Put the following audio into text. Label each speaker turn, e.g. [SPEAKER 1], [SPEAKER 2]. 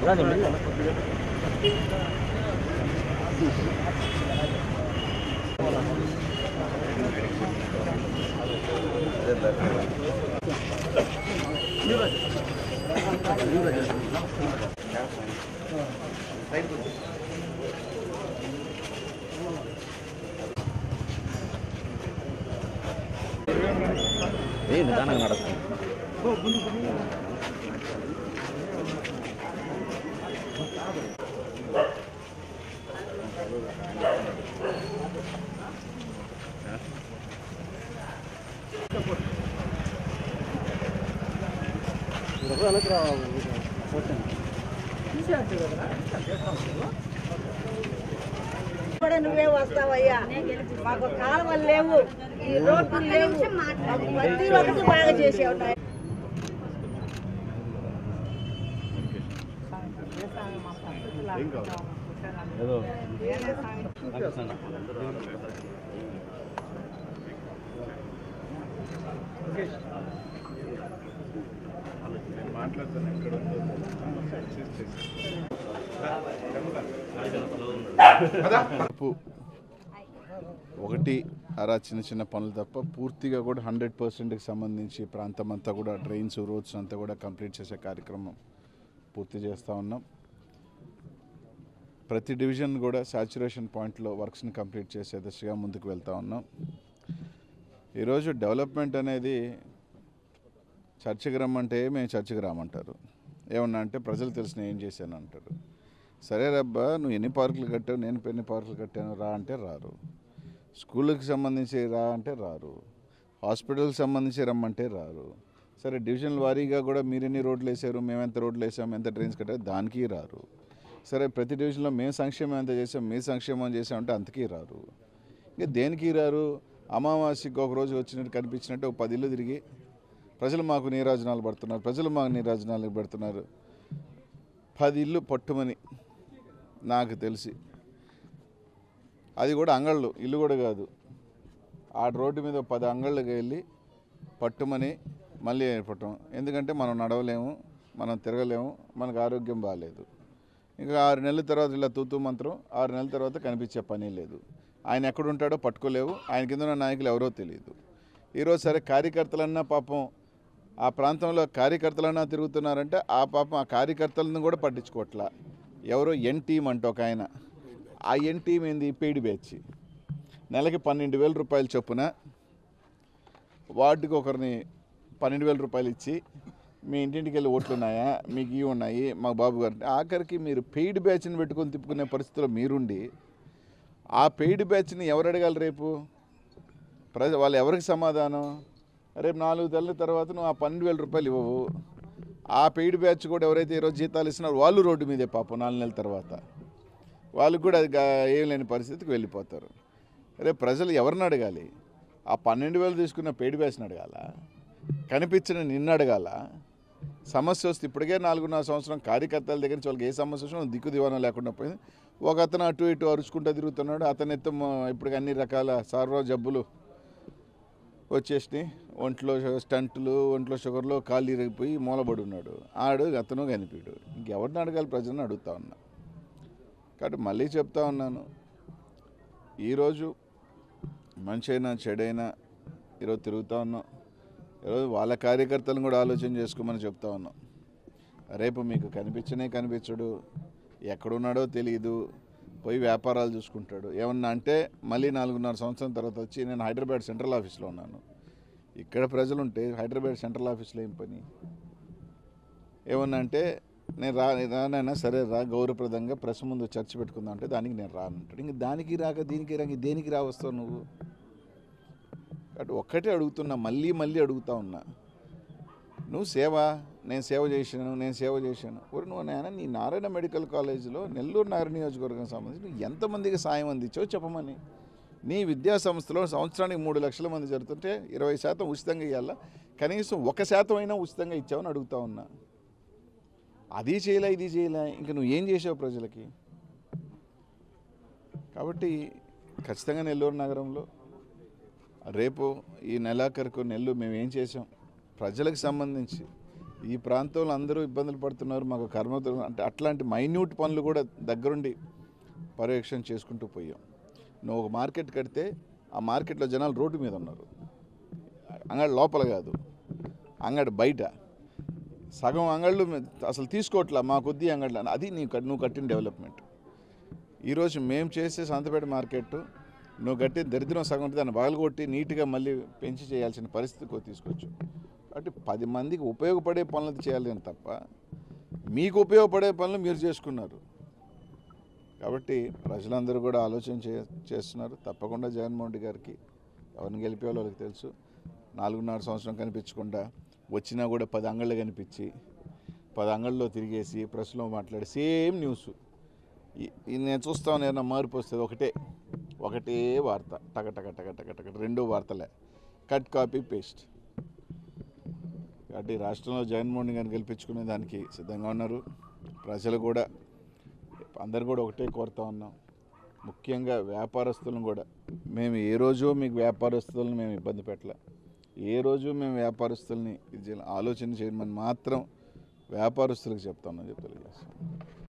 [SPEAKER 1] ఏ నిదానంగా నడుస్తుంది
[SPEAKER 2] కూడా నువ్వే వస్తావయ్యా మాకు కాలువలు లేవు ఈ రోడ్లు లేవు మాకు ప్రతి ఒక్కటి బాగా చేసేవు నాయనా.
[SPEAKER 1] ఏదో
[SPEAKER 3] తప్పు ఒకటి అరా చిన్న చిన్న పనులు తప్ప పూర్తిగా కూడా హండ్రెడ్ పర్సెంట్కి సంబంధించి ప్రాంతం అంతా కూడా డ్రైన్స్ రోడ్స్ అంతా కూడా కంప్లీట్ చేసే కార్యక్రమం పూర్తి చేస్తూ ఉన్నాం ప్రతి డివిజన్ కూడా సాచురేషన్ పాయింట్లో వర్క్స్ని కంప్లీట్ చేసే దిశగా ముందుకు వెళ్తూ ఉన్నాం ఈరోజు డెవలప్మెంట్ అనేది చర్చకి రమ్మంటే మేము చర్చకి రామంటారు ఏమన్నా అంటే ప్రజలు తెలిసిన ఏం చేశాను అంటారు సరే రబ్బా నువ్వు ఎన్ని పార్కులు కట్టావు నేను ఎన్ని పార్కులు కట్టాను రా అంటే రారు స్కూళ్ళకి సంబంధించి రా అంటే రారు హాస్పిటల్కి సంబంధించి రమ్మంటే రారు సరే డివిజన్ వారీగా కూడా మీరు ఎన్ని రోడ్లు వేసారు మేము ఎంత రోడ్లు వేసాం ఎంత డ్రైన్స్ కట్టారు దానికి రారు సరే ప్రతి డివిజన్లో మేము సంక్షేమం ఎంత చేసాం మీ సంక్షేమం చేసామంటే అంతకీ రారు ఇంకా దేనికి రారు అమావాస్యకి ఒక రోజు వచ్చినట్టు కనిపించినట్టు ఒక పది ఇల్లు తిరిగి ప్రజలు మాకు నీరాజనాలు పడుతున్నారు ప్రజలు మాకు నీరాజనాలు పెడుతున్నారు పది ఇల్లు పట్టుమని నాకు తెలిసి అది కూడా అంగళ్ళు ఇల్లు కూడా కాదు ఆ రోడ్డు మీద పది అంగళ్ళకి వెళ్ళి పట్టుమని మళ్ళీ ఏర్పడటం ఎందుకంటే మనం నడవలేము మనం తిరగలేము మనకు ఆరోగ్యం బాగాలేదు ఇంకా ఆరు నెలల తర్వాత ఇలా తూతూ మంత్రం ఆరు నెలల తర్వాత కనిపించే పని లేదు ఆయన ఎక్కడుంటాడో పట్టుకోలేవు ఆయన కింద ఉన్న నాయకులు ఎవరో తెలియదు ఈరోజు సరే కార్యకర్తలన్నా పాపం ఆ ప్రాంతంలో కార్యకర్తలన్నా తిరుగుతున్నారంటే ఆ పాపం ఆ కార్యకర్తలను కూడా పట్టించుకోవట్లా ఎవరో ఎన్ టీం అంటే ఒక ఆయన ఆ ఎన్ టీం ఏంది పెయిడ్ బ్యాచ్ నెలకి పన్నెండు వేల రూపాయలు చొప్పున వార్డుకి ఒకరిని పన్నెండు వేల రూపాయలు ఇచ్చి మీ ఇంటింటికి వెళ్ళి ఓట్లు ఉన్నాయా మీకు ఇవి ఉన్నాయి మా బాబు గారు ఆఖరికి మీరు పెయిడ్ బ్యాచ్ని పెట్టుకొని తిప్పుకునే పరిస్థితిలో మీరుండి ఆ పెయిడ్ బ్యాచ్ని ఎవరు అడగాలి రేపు ప్రజ వాళ్ళు ఎవరికి సమాధానం రేపు నాలుగు నెలల తర్వాత నువ్వు ఆ పన్నెండు వేల రూపాయలు ఇవ్వవు ఆ పెయిడ్ బ్యాచ్ కూడా ఎవరైతే ఈరోజు జీతాలు ఇస్తున్నారో వాళ్ళు రోడ్డు మీదే పాపం నాలుగు నెలల తర్వాత వాళ్ళకు కూడా అది గా- ఏం లేని పరిస్థితికి వెళ్ళిపోతారు రేపు ప్రజలు ఎవరిని అడగాలి ఆ పన్నెండు వేలు తీసుకున్న పెయిడ్ బ్యాచ్ని అడగాల కనిపించిన నిన్ను అడగాల సమస్య వస్తే ఇప్పటికే నాలుగున్నర సంవత్సరం కార్యకర్తల దగ్గర నుంచి వాళ్ళకి ఏ సమస్య వచ్చినా దిక్కు దివానం లేకుండా పోయింది ఒక అతను అటు ఇటు అరుచుకుంటూ తిరుగుతున్నాడు అతను ఎత్తం ఇప్పుడు అన్ని రకాల సార్వ జబ్బులు వచ్చేసినాయి ఒంట్లో స్టంట్లు ఒంట్లో షుగర్లో కాళ్ళు ఇరిగిపోయి మూలబడి ఉన్నాడు ఆడు అతను కనిపించాడు ఇంకెవరిని అడగాలి ప్రజలను అడుగుతా ఉన్నా కాబట్టి మళ్ళీ చెప్తా ఉన్నాను ఈరోజు మంచి అయినా చెడైనా ఈరోజు తిరుగుతూ ఉన్నాం ఈరోజు వాళ్ళ కార్యకర్తలను కూడా ఆలోచన చేసుకోమని చెప్తా ఉన్నాం రేపు మీకు కనిపించనే కనిపించడు ఎక్కడున్నాడో తెలియదు పోయి వ్యాపారాలు చూసుకుంటాడు ఏమన్నా అంటే మళ్ళీ నాలుగున్నర సంవత్సరం తర్వాత వచ్చి నేను హైదరాబాద్ సెంట్రల్ ఆఫీస్లో ఉన్నాను ఇక్కడ ప్రజలు ఉంటే హైదరాబాద్ సెంట్రల్ ఆఫీస్లో ఏం పని ఏమన్నా అంటే నేను రా రానైనా సరే రా గౌరవప్రదంగా ప్రెస్ ముందు చర్చ పెట్టుకుందాం అంటే దానికి నేను రాను అంటాడు ఇంక దానికి రాక దీనికి రాక దేనికి రా వస్తావు నువ్వు కాబట్టి ఒక్కటే అడుగుతున్నా మళ్ళీ మళ్ళీ అడుగుతా ఉన్నా నువ్వు సేవ నేను సేవ చేశాను నేను సేవ చేశాను ఒరి నువ్వు నాయన నీ నారాయణ మెడికల్ కాలేజీలో నెల్లూరు నగర నియోజకవర్గం సంబంధించి నువ్వు ఎంతమందికి సాయం అందించావు చెప్పమని నీ విద్యా సంస్థలో సంవత్సరానికి మూడు లక్షల మంది జరుగుతుంటే ఇరవై శాతం ఉచితంగా ఇవ్వాలా కనీసం ఒక శాతం అయినా ఉచితంగా ఇచ్చావని అడుగుతా ఉన్నా అది చేయలే ఇది చేయలే ఇంకా నువ్వు ఏం చేసావు ప్రజలకి కాబట్టి ఖచ్చితంగా నెల్లూరు నగరంలో రేపు ఈ నెలాఖరుకు నెల్లు మేము ఏం చేసాం ప్రజలకు సంబంధించి ఈ ప్రాంతంలో అందరూ ఇబ్బందులు పడుతున్నారు మాకు కర్మ అంటే అట్లాంటి మైన్యూట్ పనులు కూడా దగ్గరుండి పర్యవేక్షణ చేసుకుంటూ పోయాం నువ్వు ఒక మార్కెట్ కడితే ఆ మార్కెట్లో జనాలు రోడ్డు మీద ఉన్నారు అంగడి లోపల కాదు అంగడి బయట సగం అంగళ్ళు మే- అసలు తీసుకోవట్లా మా కొద్ది అంగళ్ళు అని. అది నీ కట్- నువ్వు కట్టిన డెవలప్మెంట్ ఈరోజు మేము చేసే సంతపేట మార్కెట్ నువ్వు కట్టి దరిద్రం సగం ఉంటే దాన్ని పగలగొట్టి నీట్గా మళ్ళీ పెంచి చేయాల్సిన పరిస్థితికి తీసుకొచ్చు కాబట్టి పది మందికి ఉపయోగపడే పనులు చేయాలి అని తప్ప మీకు ఉపయోగపడే పనులు మీరు చేసుకున్నారు కాబట్టి ప్రజలందరూ కూడా ఆలోచన చే చేస్తున్నారు తప్పకుండా జగన్మోహన్ రెడ్డి గారికి ఎవరిని గెలిపేవాళ్ళు వాళ్ళకి తెలుసు నాలుగున్నర సంవత్సరం కనిపించకుండా వచ్చినా కూడా పది అంగళ్ళు కనిపించి పది అంగళ్ళలో తిరిగేసి ప్రెస్లో మాట్లాడి సేమ్ న్యూస్ ఈ- ఈ నేను చూస్తాను ఏదైనా మార్పు వస్తుంది ఒకటే ఒకటే వార్త టక టక టక టక టక రెండో వార్తలే కట్ కాపీ పేస్ట్ కాబట్టి రాష్ట్రంలో జగన్మోహన్ రెడ్డి గారిని గెలిపించుకునే దానికి సిద్ధంగా ఉన్నారు ప్రజలు కూడా అందరు కూడా ఒకటే కోరుతా ఉన్నాం ముఖ్యంగా వ్యాపారస్తులను కూడా మేము ఏ రోజు మీకు వ్యాపారస్తులను మేము ఇబ్బంది పెట్టలే ఏ రోజు మేము వ్యాపారస్తుల్ని ఇది చేయాలి- ఆలోచన చేయమని మాత్రం వ్యాపారస్తులకు చెప్తా ఉన్నాం చెప్పి తెలియజేస్తాం